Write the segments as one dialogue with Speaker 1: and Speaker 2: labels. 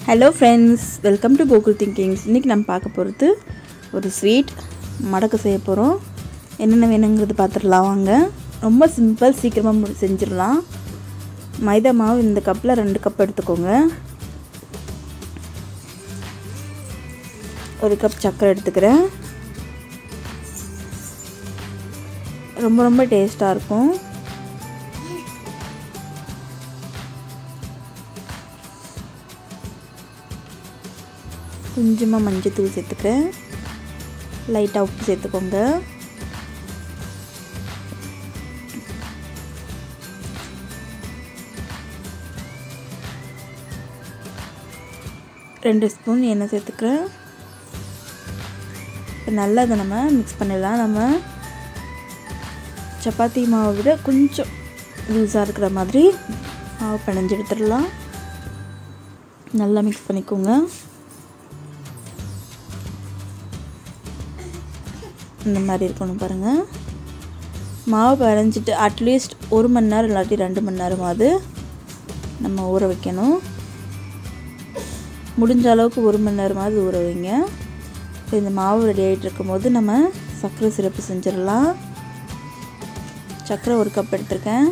Speaker 1: hello friends welcome to Gokul thinkings இன்றைக்கி நம்ம பார்க்க போகிறது ஒரு ஸ்வீட் மடக்கு செய்ய போகிறோம் என்னென்ன வேணுங்கிறது பார்த்துடலாம் வாங்க ரொம்ப சிம்பிள் சீக்கிரமாக முடி செஞ்சிடலாம் மைதா மாவு இந்த கப்பில் ரெண்டு கப் எடுத்துக்கோங்க ஒரு கப் சர்க்கரை எடுத்துக்கிறேன் ரொம்ப ரொம்ப டேஸ்ட்டாக இருக்கும் கொஞ்சமாக மஞ்சத்தூள் சேர்த்துக்கிறேன் லைட்டாக உப்பு சேர்த்துக்கோங்க ரெண்டு ஸ்பூன் எண்ணெய் சேர்த்துக்கிறேன் இப்போ நல்லா அதை நம்ம மிக்ஸ் பண்ணிடலாம் நம்ம சப்பாத்தி மாவை விட கொஞ்சம் லூஸாக இருக்கிற மாதிரி மாவு பிணைஞ்சு எடுத்துடலாம் நல்லா மிக்ஸ் பண்ணிக்கோங்க இந்த மாதிரி இருக்கணும் பாருங்கள் மாவு பிணைஞ்சிட்டு அட்லீஸ்ட் ஒரு மணி நேரம் இல்லாட்டி ரெண்டு மணி நேரமாவது நம்ம ஊற வைக்கணும் முடிஞ்ச அளவுக்கு ஒரு மணி நேரமாவது ஊற வைங்க இப்போ இந்த மாவு ரெடி ஆகிட்டு இருக்கும்போது நம்ம சர்க்கரை சிறப்பு செஞ்சிடலாம் சர்க்கரை ஒரு கப் எடுத்திருக்கேன்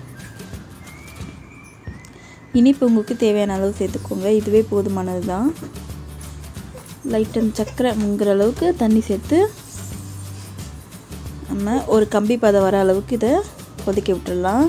Speaker 1: இனிப்பு உங்களுக்கு தேவையான அளவு சேர்த்துக்கோங்க இதுவே போதுமானது தான் லைட்டன் சர்க்கரை முங்குற அளவுக்கு தண்ணி சேர்த்து நம்ம ஒரு கம்பி பதம் வர அளவுக்கு இதை கொதிக்க விட்டுடலாம்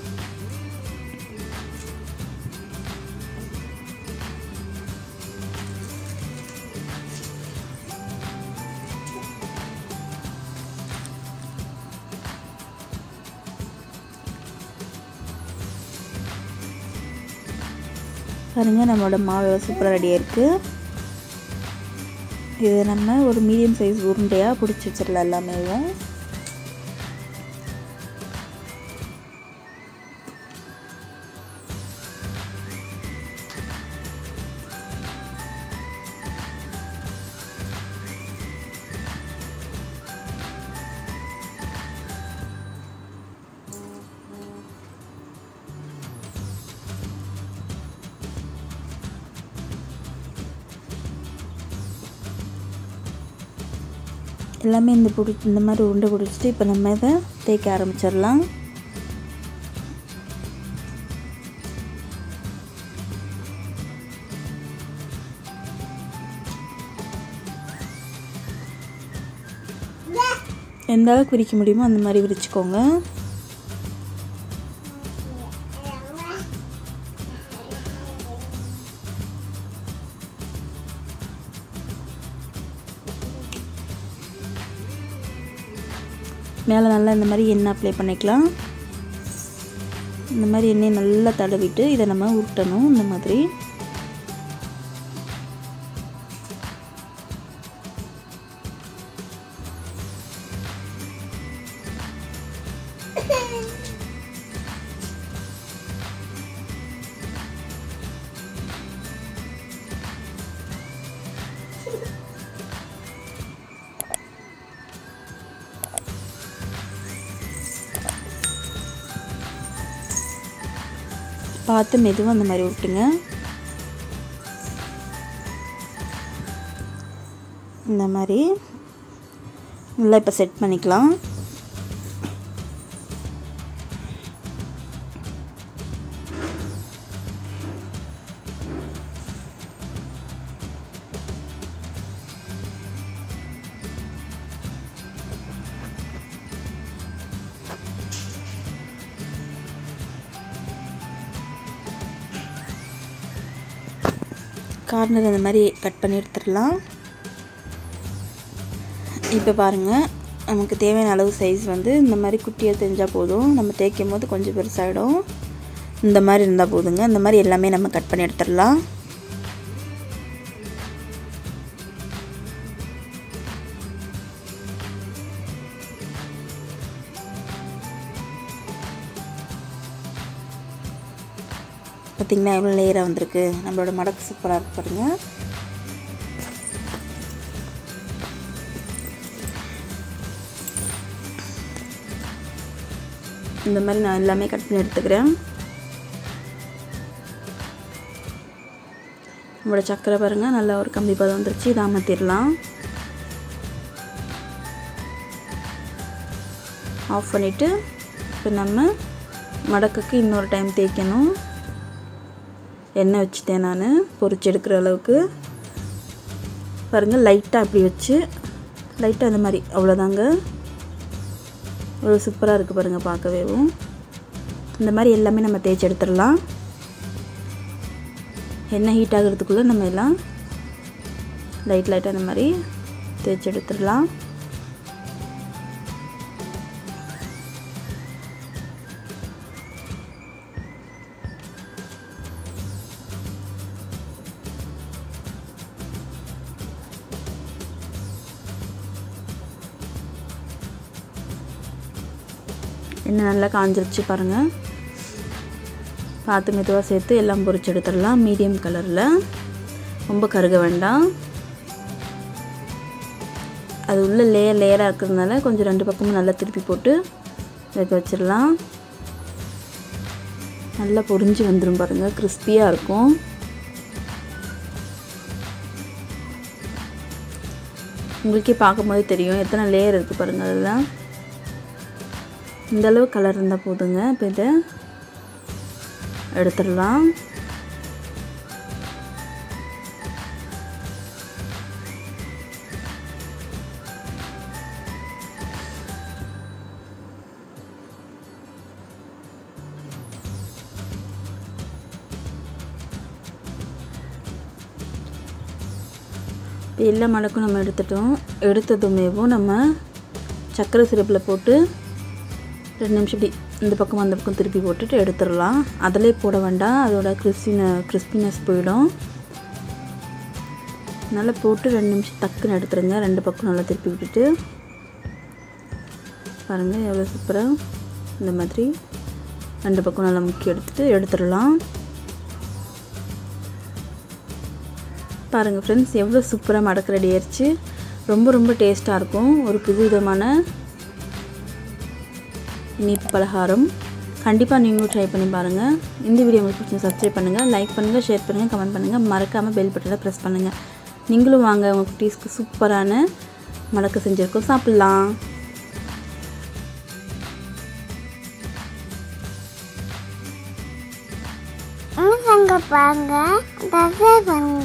Speaker 1: பாருங்கள் நம்மளோட மாவு சூப்பராக ரெடியாக இருக்குது இதை நம்ம ஒரு மீடியம் சைஸ் உருண்டையாக பிடிச்சி வச்சிடலாம் எல்லாமே எல்லாமே இந்த பிடி இந்த மாதிரி உருண்டை பிடிச்சிட்டு இப்போ நம்ம இதை தேய்க்க ஆரம்பிச்சிடலாம் எந்த அளவுக்கு விரிக்க முடியுமோ அந்த மாதிரி விரிச்சுக்கோங்க மேலே நல்லா இந்த மாதிரி எண்ணெய் அப்ளை பண்ணிக்கலாம் இந்த மாதிரி எண்ணெயை நல்லா தடவிட்டு இதை நம்ம உருட்டணும் இந்த மாதிரி பார்த்து மெதுவாக அந்த மாதிரி விட்டுங்க இந்த மாதிரி நல்லா இப்போ செட் பண்ணிக்கலாம் கார்னர் அந்த மாதிரி கட் பண்ணி எடுத்துடலாம் இப்போ பாருங்கள் நமக்கு தேவையான அளவு சைஸ் வந்து இந்த மாதிரி குட்டியாக தெரிஞ்சால் போதும் நம்ம தேய்க்கும் போது கொஞ்சம் பெருசாகிடும் இந்த மாதிரி இருந்தால் போதுங்க இந்த மாதிரி எல்லாமே நம்ம கட் பண்ணி எடுத்துடலாம் பார்த்திங்கன்னா எவ்வளோ லேயராக வந்திருக்கு நம்மளோட மடக்கு சூப்பராக இருக்கு பாருங்கள் இந்த மாதிரி நான் எல்லாமே கட் பண்ணி எடுத்துக்கிறேன் நம்மளோட சக்கரை பாருங்கள் நல்ல ஒரு கம்பி பதம் வந்துருச்சு இதை அமர்த்திடலாம் ஆஃப் பண்ணிவிட்டு இப்போ நம்ம மடக்குக்கு இன்னொரு டைம் தேய்க்கணும் எண்ணெய் வச்சுட்டேன் நான் பொரிச்சு எடுக்கிற அளவுக்கு பாருங்கள் லைட்டாக அப்படி வச்சு லைட்டாக அந்த மாதிரி அவ்வளோதாங்க இவ்வளோ சூப்பராக இருக்குது பாருங்கள் பார்க்கவேவும் இந்த மாதிரி எல்லாமே நம்ம தேய்ச்சி எடுத்துடலாம் எண்ணெய் ஹீட் ஆகிறதுக்குள்ளே நம்ம எல்லாம் லைட் லைட்டாக அந்த மாதிரி தேய்ச்சி எடுத்துடலாம் எண்ணெய் நல்லா காஞ்சிருச்சு பாருங்கள் பார்த்து மெதுவாக சேர்த்து எல்லாம் பொரிச்சு எடுத்துடலாம் மீடியம் கலரில் ரொம்ப கருக வேண்டாம் அது உள்ள லேயர் லேயராக இருக்கிறதுனால கொஞ்சம் ரெண்டு பக்கமும் நல்லா திருப்பி போட்டு வைக்க வச்சிடலாம் நல்லா பொரிஞ்சு வந்துடும் பாருங்கள் கிறிஸ்பியாக இருக்கும் உங்களுக்கே பார்க்கும்போது தெரியும் எத்தனை லேயர் இருக்குது பாருங்கள் அதில் இந்த அளவு கலர் இருந்தால் போதுங்க இப்போ இதை எடுத்துடலாம் இப்போ எல்லா மடக்கும் நம்ம எடுத்துட்டோம் எடுத்ததுமேவும் நம்ம சர்க்கரை சிரப்பில் போட்டு ரெண்டு நிமிஷம் இப்படி இந்த பக்கம் அந்த பக்கம் திருப்பி போட்டுட்டு எடுத்துடலாம் அதிலே போட வேண்டாம் அதோட கிறிஸ்பின கிறிஸ்பினஸ் போயிடும் நல்லா போட்டு ரெண்டு நிமிஷம் டக்குன்னு எடுத்துருங்க ரெண்டு பக்கம் நல்லா திருப்பி விட்டுட்டு பாருங்கள் எவ்வளோ சூப்பராக இந்த மாதிரி ரெண்டு பக்கம் நல்லா முக்கி எடுத்துட்டு எடுத்துடலாம் பாருங்கள் ஃப்ரெண்ட்ஸ் எவ்வளோ சூப்பராக மடக்கு ரெடி ஆயிடுச்சு ரொம்ப ரொம்ப டேஸ்ட்டாக இருக்கும் ஒரு புது விதமான இனிப்பு பலகாரம் கண்டிப்பாக நீங்களும் ட்ரை பண்ணி பாருங்கள் இந்த வீடியோ உங்களுக்கு பிடிச்சி சப்ஸ்கிரைப் பண்ணுங்கள் லைக் பண்ணுங்கள் ஷேர் பண்ணுங்கள் கமெண்ட் பண்ணுங்கள் மறக்காமல் பெல் பட்டனை ப்ரெஸ் பண்ணுங்கள் நீங்களும் வாங்க உங்கள் குட்டீஸ்க்கு சூப்பரான மடக்கு செஞ்சுருக்கோம் சாப்பிட்லாம்
Speaker 2: அங்க பாருங்க தசை பண்ணுங்க